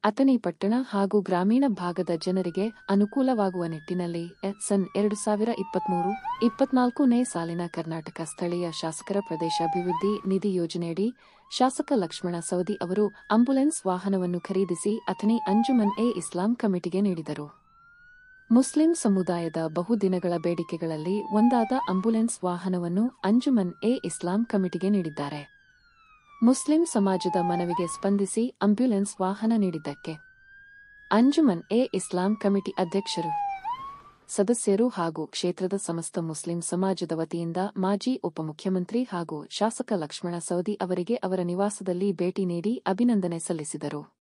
ಅಥಣಿ ಪಟ್ಟಣ ಹಾಗೂ ಗ್ರಾಮೀಣ ಭಾಗದ ಜನರಿಗೆ ಅನುಕೂಲವಾಗುವ ನಿಟ್ಟಿನಲ್ಲಿ ಸನ್ ಎರಡು ಸಾವಿರ ಇಪ್ಪತ್ಮೂರು ಇಪ್ಪತ್ನಾಲ್ಕನೇ ಸಾಲಿನ ಕರ್ನಾಟಕ ಸ್ಥಳೀಯ ಶಾಸಕರ ಪ್ರದೇಶಾಭಿವೃದ್ಧಿ ನಿಧಿ ಯೋಜನೆಯಡಿ ಶಾಸಕ ಲಕ್ಷ್ಮಣ ಸವದಿ ಅವರು ಆಂಬ್ಯುಲೆನ್ಸ್ ವಾಹನವನ್ನು ಖರೀದಿಸಿ ಅಥಣಿ ಅಂಜುಮನ್ ಎ ಇಸ್ಲಾಂ ಕಮಿಟಿಗೆ ನೀಡಿದರು ಮುಸ್ಲಿಂ ಸಮುದಾಯದ ಬಹುದಿನಗಳ ಬೇಡಿಕೆಗಳಲ್ಲಿ ಒಂದಾದ ಆಂಬ್ಯುಲೆನ್ಸ್ ವಾಹನವನ್ನು ಅಂಜುಮನ್ ಎ ಇಸ್ಲಾಂ ಕಮಿಟಿಗೆ ನೀಡಿದ್ದಾರೆ ಮುಸ್ಲಿಂ ಸಮಾಜದ ಮನವಿಗೆ ಸ್ಪಂದಿಸಿ ಆಂಬ್ಯುಲೆನ್ಸ್ ವಾಹನ ನೀಡಿದ್ದಕ್ಕೆ ಅಂಜುಮನ್ ಎ ಇಸ್ಲಾಂ ಕಮಿಟಿ ಅಧ್ಯಕ್ಷರು ಸದಸ್ಯರು ಹಾಗೂ ಕ್ಷೇತ್ರದ ಸಮಸ್ತ ಮುಸ್ಲಿಂ ಸಮಾಜದ ವತಿಯಿಂದ ಮಾಜಿ ಉಪಮುಖ್ಯಮಂತ್ರಿ ಹಾಗೂ ಶಾಸಕ ಲಕ್ಷ್ಮಣ ಸವದಿ ಅವರಿಗೆ ಅವರ ನಿವಾಸದಲ್ಲಿ ಭೇಟಿ ನೀಡಿ ಅಭಿನಂದನೆ ಸಲ್ಲಿಸಿದರು